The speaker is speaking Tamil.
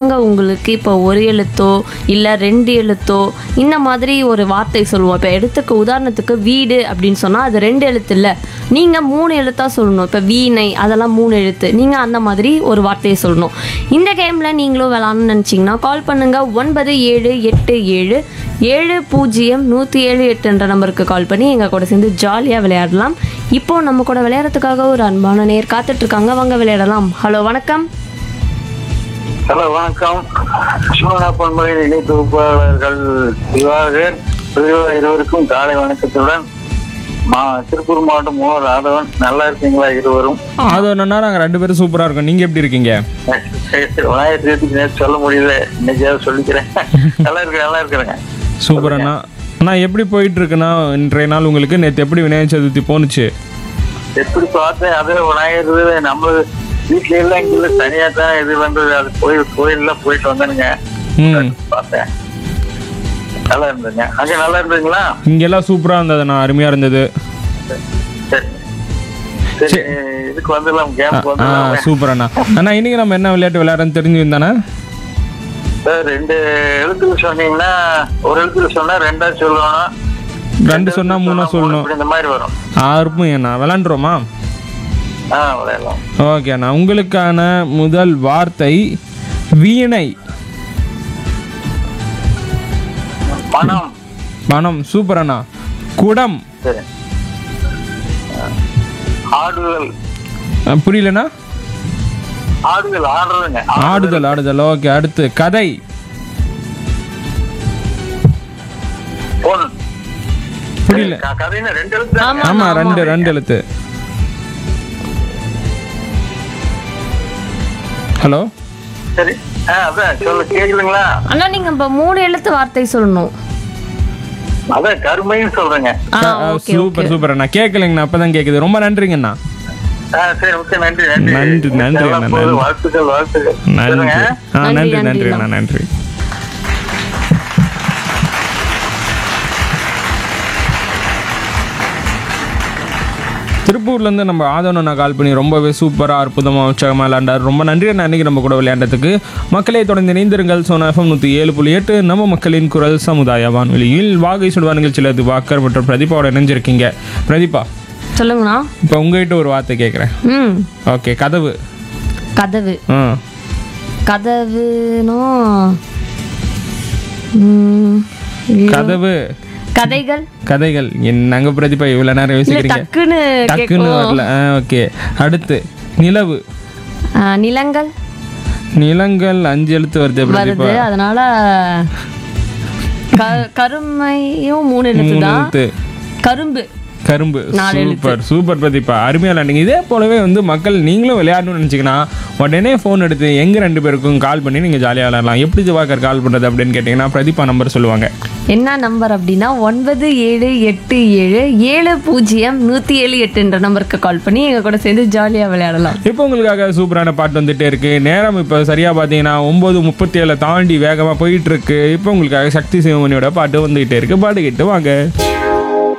நாங்கள் உங்களுக்கு இப்போ ஒரு எழுத்தோ இல்லை ரெண்டு எழுத்தோ இந்த மாதிரி ஒரு வார்த்தை சொல்லுவோம் இப்போ எடுத்துக்க உதாரணத்துக்கு வீடு அப்படின்னு சொன்னால் அது ரெண்டு எழுத்து இல்லை நீங்கள் மூணு எழுத்தா சொல்லணும் இப்போ வீணை அதெல்லாம் மூணு எழுத்து நீங்கள் அந்த மாதிரி ஒரு வார்த்தையை சொல்லணும் இந்த கேமில் நீங்களும் விளாட்ணும்னு நினச்சிங்கன்னா கால் பண்ணுங்கள் ஒன்பது ஏழு எட்டு ஏழு ஏழு பூஜ்ஜியம் நூற்றி ஏழு எட்டுன்ற நம்பருக்கு கால் பண்ணி எங்கள் கூட சேர்ந்து ஜாலியாக விளையாடலாம் இப்போ நம்ம கூட விளையாடுறதுக்காக ஒரு அன்பான நேர் காத்துட்ருக்காங்க வாங்க விளையாடலாம் ஹலோ வணக்கம் ஹலோ வணக்கம் சோனா பண்பலை இணை தொகுப்பாளர்கள் திவாகர் பிரிவா இருவருக்கும் காலை வணக்கத்துடன் மா திருப்பூர் மாவட்டம் மூவர் ராதவன் நல்லா இருக்கீங்களா இருவரும் அது ஒன்றுனா நாங்கள் ரெண்டு பேரும் சூப்பராக இருக்கோம் நீங்கள் எப்படி இருக்கீங்க சரி, சரி, விநாயகர் சதுர்த்திக்கு நேற்று சொல்ல முடியல இன்னைக்காவது சொல்லிக்கிறேன் நல்லா இருக்கு நல்லா இருக்கிறேங்க சூப்பர் அண்ணா அண்ணா எப்படி போயிட்டு இருக்குண்ணா இன்றைய நாள் உங்களுக்கு நேற்று எப்படி விநாயகர் சதுர்த்தி போணுச்சு எப்படி பார்த்தேன் அது விநாயகர் இது நம்ம வீட்ல எல்லாம் இங்க இல்ல தனியா தான் இது பண்றது அது கோயில் கோயில்லாம் போயிட்டு வந்தேனுங்க ம் பார்த்தேன் நல்லா இருந்ததுங்க அங்க நல்லா இருந்ததுங்களா இங்கெல்லாம் சூப்பராக இருந்ததுண்ணா அருமையாக இருந்தது சரி சரி இதுக்கு வந்துடலாம் கேம்க்கு ஆ வந்துடலாம் சூப்பர் அண்ணா அண்ணா இன்னைக்கு நம்ம என்ன விளையாட்டு விளையாடுறோன்னு தெரிஞ்சுருந்தானே சார் ரெண்டு எழுத்துல சொன்னீங்கன்னா ஒரு எழுத்துல சொன்னா ரெண்டா சொல்லணும் ரெண்டு சொன்னால் மூணா சொல்லணும் இப்படி இந்த மாதிரி வரும் ஆறுப்பும் அண்ணா விளாண்டுருவோமா ஆ விளையாடலாம் ஓகே அண்ணா உங்களுக்கான முதல் வார்த்தை வீணை பணம் பணம் சூப்பர் அண்ணா குடம் சரி ஆடுதல் அ, புரியலண்ணா ஆடுதல் ஆடுறதுங்க ஆடுதல் ஆடுதல் ஓகே அடுத்து கதை பொன் புரியல க- கதைன்னா ரெண்டு எழுத்து ஆமா. ஆமா ரெண்டு ரெண்டு எழுத்து ஹலோ சரி ஆ அதான் சொல்ல கேக்குதுங்களா அண்ணா நீங்கள் இப்போ மூணு எழுத்து வார்த்தை சொல்லணும் அதான் கருமைன்னு சொல்றேங்க ஆ ஓகே சூப்பர் சூப்பர் அண்ணா கேட்கலைங்கண்ணா அப்பதான் கேக்குது ரொம்ப நன்றிங்கண்ணா ஆ சரி ஓகே நன்றி நன்றி நன்றி, நன்றி, எல்லாம் அண்ணா, போகுது. நன்றி. வாழ்த்துக்கள் வாழ்த்துக்கள் நன்றி சொல்லுங்க. ஆ நன்றி, நன்றி நன்றி நன்றி அண்ணா. அண்ணா நன்றி திருப்பூர்லேருந்து நம்ம ஆதவனை கால் பண்ணி ரொம்பவே சூப்பராக அற்புதமாக உற்சாகமாக விளையாண்டார் ரொம்ப நன்றி அண்ணா அன்னைக்கு நம்ம கூட விளையாண்டதுக்கு மக்களை தொடர்ந்து இணைந்திருங்கள் சோனா எஃப்எம் நூற்றி ஏழு புள்ளி எட்டு நம்ம மக்களின் குரல் சமுதாய வானொலியில் வாகை சுடுவா நிகழ்ச்சியில் இது வாக்கர் மற்றும் பிரதீபாவோட இணைஞ்சிருக்கீங்க பிரதீபா சொல்லுங்கண்ணா இப்போ உங்ககிட்ட ஒரு வார்த்தை கேட்குறேன் ம் ஓகே கதவு கதவு ஆ கதவுனோ ம், கதவு கதைகள் கதைகள் என்னங்க பிரதீபா இவ்வளோ நேரம் இல்ல யோசிக்கிறீங்க டக்குன்னு டக்குன்னு கேட்கும் வரல ஆ ஓகே அடுத்து நிலவு ஆ, நிலங்கள் நிலங்கள் அஞ்சு எழுத்து வருது பிரதீபா வருது அதனால க- கருமையும் மூணு எழுத்து மூணு தான் எழுத்து கரும்பு கரும்பு நாலு எழுத்து. சூப்பர் சூப்பர் பிரதீபா அருமையா விளையாடுங்க இதே போலவே வந்து மக்கள் நீங்களும் விளையாடணும்னு நினச்சிங்கன்னா உடனே ஃபோன் எடுத்து எங்க ரெண்டு பேருக்கும் கால் பண்ணி நீங்க ஜாலியாக விளையாடலாம் எப்படி திவாகர் கால் பண்றது அப்படின்னு கேட்டிங்கன்னா பிரதீபா நம்பர் சொல்லுவாங்க என்ன நம்பர் அப்படின்னா ஒன்பது ஏழு எட்டு ஏழு ஏழு பூஜ்ஜியம் நூற்றி ஏழு எட்டுன்ற நம்பருக்கு கால் பண்ணி எங்கள் கூட சேர்ந்து ஜாலியாக விளையாடலாம் இப்போ உங்களுக்காக சூப்பரான பாட்டு வந்துட்டே இருக்கு நேரம் இப்போ சரியா பார்த்தீங்கன்னா ஒன்பது முப்பத்தி ஏழு தாண்டி வேகமாக போயிட்டு இருக்கு இப்போ உங்களுக்காக சக்தி சிவமணியோட பாட்டு வந்துகிட்டே இருக்கு பாட்டு கேட்டு வாங்க